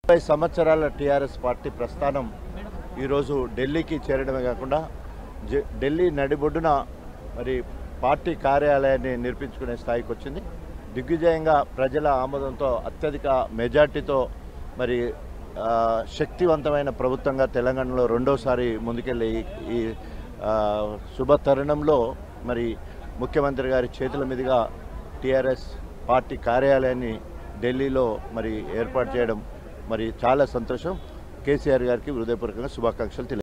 ముప్పై సంవత్సరాల TRS party ప్రస్థానం ఈరోజు ఢిల్లీకి చేరడమే కాకుండా జ- ఢిల్లీ నడిబొడ్డున మరి పార్టీ కార్యాలయాన్ని నిర్మించుకునే స్థాయికి వచ్చింది దిగ్విజయంగా ప్రజల ఆమోదంతో అత్యధిక మెజార్టీతో మరి ఆ, శక్తివంతమైన ప్రభుత్వంగా తెలంగాణలో రెండోసారి ముందుకెళ్ళి ఈ- ఈ ఆ, శుభ తరుణంలో మరి ముఖ్యమంత్రి గారి చేతుల మీదుగా టీఆర్ఎస్ పార్టీ కార్యాలయాన్ని ఢిల్లీలో మరి ఏర్పాటు చేయడం మరి చాలా సంతోషం కేసీఆర్ గారికి హృదయపూర్వకంగా శుభాకాంక్షలు తెలియ